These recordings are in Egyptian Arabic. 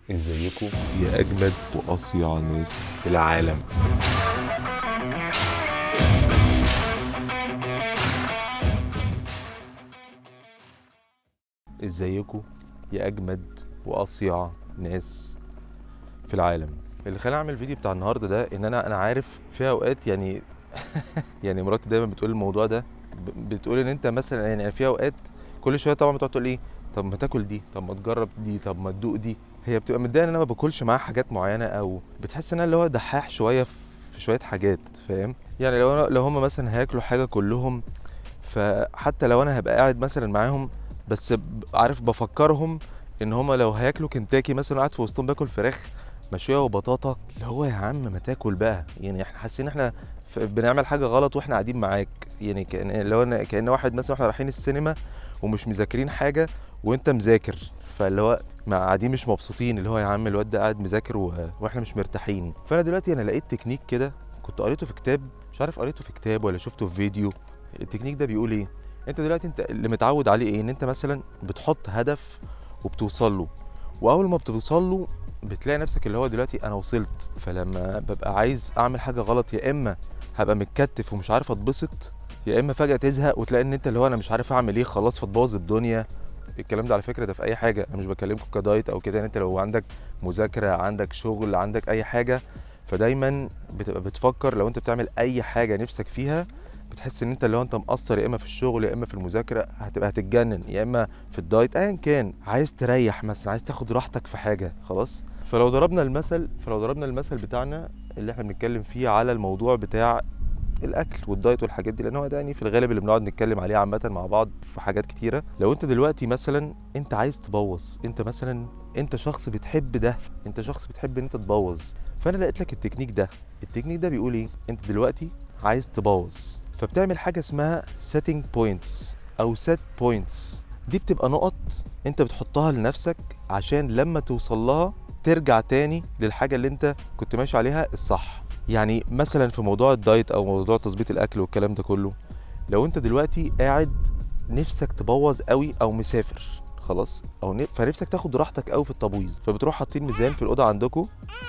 ازيكم يا اجمد واصيع ناس في العالم ازيكم يا اجمد واصيع ناس في العالم اللي خلاني اعمل الفيديو بتاع النهارده ده ان انا انا عارف في اوقات يعني يعني مراتي دايما بتقول الموضوع ده ب- بتقول ان انت مثلا يعني في اوقات كل شويه طبعا بتقعد تقول ايه طب ما تاكل دي طب ما تجرب دي طب ما تدوق دي هي بتبقى متضايقه ان انا ما باكلش معاها حاجات معينه او بتحس ان انا اللي هو دحاح شويه في شويه حاجات فاهم يعني لو انا لو هم مثلا هياكلوا حاجه كلهم فحتى لو انا هبقى قاعد مثلا معاهم بس ب- عارف بفكرهم ان هم لو هياكلوا كنتاكي مثلا قاعد في وسطهم باكل فراخ مشويه وبطاطا اللي هو يا عم ما تاكل بقى يعني احنا حاسين ان احنا ف- بنعمل حاجه غلط واحنا قاعدين معاك يعني كان لو انا كان واحد مثلا احنا رايحين السينما ومش مذاكرين حاجه وانت مذاكر فاللي هو ما قاعدين مش مبسوطين اللي هو يا عم الواد ده قاعد مذاكر و... واحنا مش مرتاحين فانا دلوقتي انا لقيت تكنيك كده كنت قريته في كتاب مش عارف قريته في كتاب ولا شفته في فيديو التكنيك ده بيقول ايه انت دلوقتي انت اللي متعود عليه ايه ان انت مثلا بتحط هدف وبتوصل له واول ما بتوصل له بتلاقي نفسك اللي هو دلوقتي انا وصلت فلما ببقى عايز اعمل حاجه غلط يا اما هبقى متكتف ومش عارف اتبسط يا اما فجاه تزهق وتلاقي ان انت اللي هو انا مش عارف اعمل ايه خلاص فتبوظ الدنيا الكلام ده على فكره ده في اي حاجه انا مش بكلمكم كدايت او كده يعني انت لو عندك مذاكره عندك شغل عندك اي حاجه فدايما بتبقى بتفكر لو انت بتعمل اي حاجه نفسك فيها بتحس ان انت اللي هو انت مقصر يا اما في الشغل يا اما في المذاكره هتبقى هتتجنن يا اما في الدايت ايا كان عايز تريح مثلا عايز تاخد راحتك في حاجه خلاص فلو ضربنا المثل فلو ضربنا المثل بتاعنا اللي احنا بنتكلم فيه على الموضوع بتاع الاكل والدايت والحاجات دي لان هو ده يعني في الغالب اللي بنقعد نتكلم عليه عامه مع بعض في حاجات كتيره لو انت دلوقتي مثلا انت عايز تبوظ انت مثلا انت شخص بتحب ده انت شخص بتحب ان انت تبوظ فانا لقيت لك التكنيك ده التكنيك ده بيقول ايه انت دلوقتي عايز تبوظ فبتعمل حاجه اسمها setting points او set points دي بتبقى نقط انت بتحطها لنفسك عشان لما توصل لها ترجع تاني للحاجه اللي انت كنت ماشي عليها الصح يعني مثلا في موضوع الدايت او موضوع تظبيط الاكل والكلام ده كله لو انت دلوقتي قاعد نفسك تبوظ قوي او مسافر خلاص او ن... فنفسك تاخد راحتك قوي في التبويظ فبتروح حاطين ميزان في الاوضه عندكم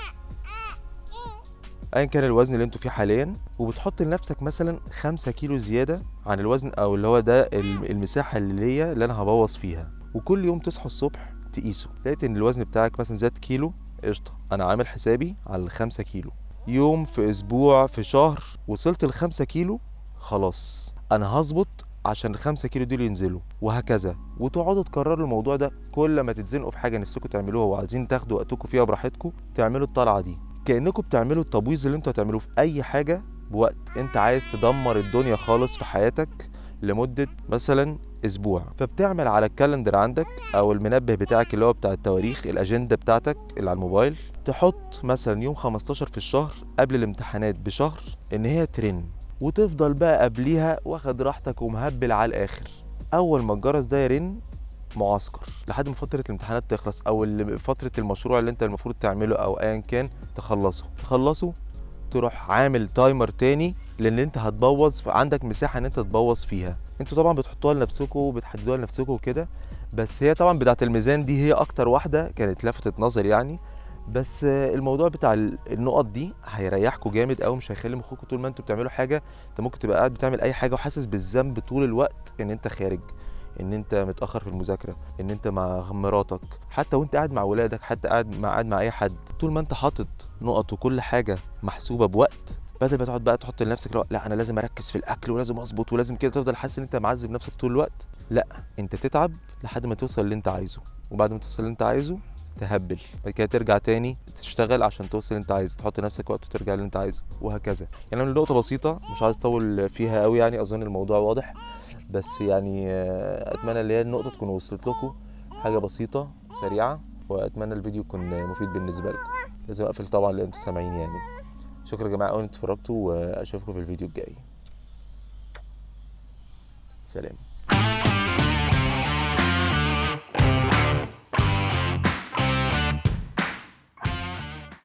ايا كان الوزن اللي انتوا فيه حاليا وبتحط لنفسك مثلا 5 كيلو زياده عن الوزن او اللي هو ده الم- المساحه اللي ليا اللي انا هبوظ فيها وكل يوم تصحوا الصبح تقيسوا لقيت ان الوزن بتاعك مثلا زاد كيلو قشطه انا عامل حسابي على الخمسة كيلو يوم في اسبوع في شهر وصلت الخمسة كيلو خلاص انا هظبط عشان الخمسة كيلو دول ينزلوا وهكذا وتقعدوا تكرروا الموضوع ده كل ما تتزنقوا في حاجه نفسكم تعملوها وعايزين تاخدوا وقتكم فيها براحتكم تعملوا الطلعه دي كانكم بتعملوا التبويظ اللي انتوا هتعملوه في اي حاجه بوقت انت عايز تدمر الدنيا خالص في حياتك لمده مثلا اسبوع فبتعمل على الكالندر عندك او المنبه بتاعك اللي هو بتاع التواريخ الاجنده بتاعتك اللي على الموبايل تحط مثلا يوم 15 في الشهر قبل الامتحانات بشهر ان هي ترن وتفضل بقى قبليها واخد راحتك ومهبل على الاخر اول ما الجرس ده يرن معسكر لحد ما فتره الامتحانات تخلص او اللي- فتره المشروع اللي انت المفروض تعمله او ايا كان تخلصه تخلصه تروح عامل تايمر تاني لان انت هتبوظ عندك مساحه ان انت تبوظ فيها انتوا طبعا بتحطوها لنفسكم وبتحددوها لنفسكم وكده بس هي طبعا بتاعه الميزان دي هي اكتر واحده كانت لفتت نظري يعني بس آه، الموضوع بتاع ال- النقط دي هيريحكم جامد قوي مش هيخلي مخكم طول ما انتوا بتعملوا حاجه انت ممكن تبقى قاعد بتعمل اي حاجه وحاسس بالذنب طول الوقت ان انت خارج ان انت متاخر في المذاكره ان انت مع مراتك حتى وانت قاعد مع ولادك حتى قاعد مع قاعد مع اي حد طول ما انت حاطط نقط وكل حاجه محسوبه بوقت بدل ما تقعد بقى تحط لنفسك لا, لا انا لازم اركز في الاكل ولازم اظبط ولازم كده تفضل حاسس ان انت معذب نفسك طول الوقت لا انت تتعب لحد ما توصل اللي انت عايزه وبعد ما توصل اللي انت عايزه تهبل بعد كده ترجع تاني تشتغل عشان توصل اللي انت عايزه تحط لنفسك وقت وترجع اللي انت عايزه وهكذا يعني من نقطه بسيطه مش عايز اطول فيها قوي يعني اظن الموضوع واضح بس يعني آه، اتمنى اللي هي النقطه تكون وصلت لكم حاجه بسيطه سريعه واتمنى الفيديو يكون مفيد بالنسبه لكم لازم اقفل طبعا لان انتوا سامعين يعني شكرا يا جماعه قوي ان انتوا اتفرجتوا واشوفكم في الفيديو الجاي سلام